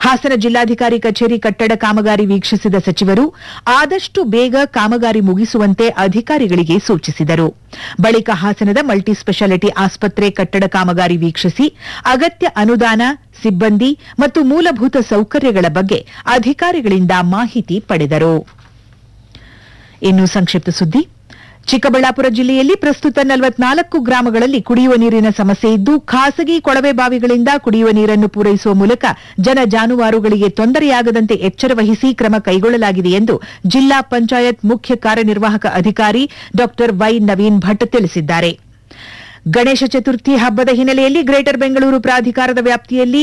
ಹಾಸನ ಜಿಲ್ಲಾಧಿಕಾರಿ ಕಚೇರಿ ಕಟ್ಟಡ ಕಾಮಗಾರಿ ವೀಕ್ಷಿಸಿದ ಸಚಿವರು ಆದಷ್ಟು ಬೇಗ ಕಾಮಗಾರಿ ಮುಗಿಸುವಂತೆ ಅಧಿಕಾರಿಗಳಿಗೆ ಸೂಚಿಸಿದರು ಬಳಿಕ ಹಾಸನದ ಮಲ್ಟಿ ಸ್ಪೆಷಾಲಿಟಿ ಆಸ್ಪತ್ರೆ ಕಟ್ಟಡ ಕಾಮಗಾರಿ ವೀಕ್ಷಿಸಿ ಅಗತ್ಯ ಅನುದಾನ ಸಿಬ್ಬಂದಿ ಮತ್ತು ಮೂಲಭೂತ ಸೌಕರ್ಯಗಳ ಬಗ್ಗೆ ಅಧಿಕಾರಿಗಳಿಂದ ಮಾಹಿತಿ ಪಡೆದರು ಇನ್ನು ಸಂಕ್ಷಿಪ್ತ ಸುದ್ದಿ ಚಿಕ್ಕಬಳ್ಳಾಪುರ ಜಿಲ್ಲೆಯಲ್ಲಿ ಪ್ರಸ್ತುತ ನಲವತ್ನಾಲ್ಕು ಗ್ರಾಮಗಳಲ್ಲಿ ಕುಡಿಯುವ ನೀರಿನ ಸಮಸ್ಯೆ ಇದ್ದು ಖಾಸಗಿ ಕೊಳವೆ ಬಾವಿಗಳಿಂದ ಕುಡಿಯುವ ನೀರನ್ನು ಪೂರೈಸುವ ಮೂಲಕ ಜನ ಜಾನುವಾರುಗಳಿಗೆ ತೊಂದರೆಯಾಗದಂತೆ ಎಚ್ಚರ ವಹಿಸಿ ಕ್ರಮ ಕೈಗೊಳ್ಳಲಾಗಿದೆ ಎಂದು ಜಿಲ್ಲಾ ಪಂಚಾಯತ್ ಮುಖ್ಯ ಕಾರ್ಯನಿರ್ವಾಹಕ ಅಧಿಕಾರಿ ಡಾ ವೈ ನವೀನ್ ಭಟ್ ತಿಳಿಸಿದ್ದಾರೆ ಗಣೇಶ ಚತುರ್ಥಿ ಹಬ್ಬದ ಹಿನ್ನೆಲೆಯಲ್ಲಿ ಗ್ರೇಟರ್ ಬೆಂಗಳೂರು ಪ್ರಾಧಿಕಾರದ ವ್ಯಾಪ್ತಿಯಲ್ಲಿ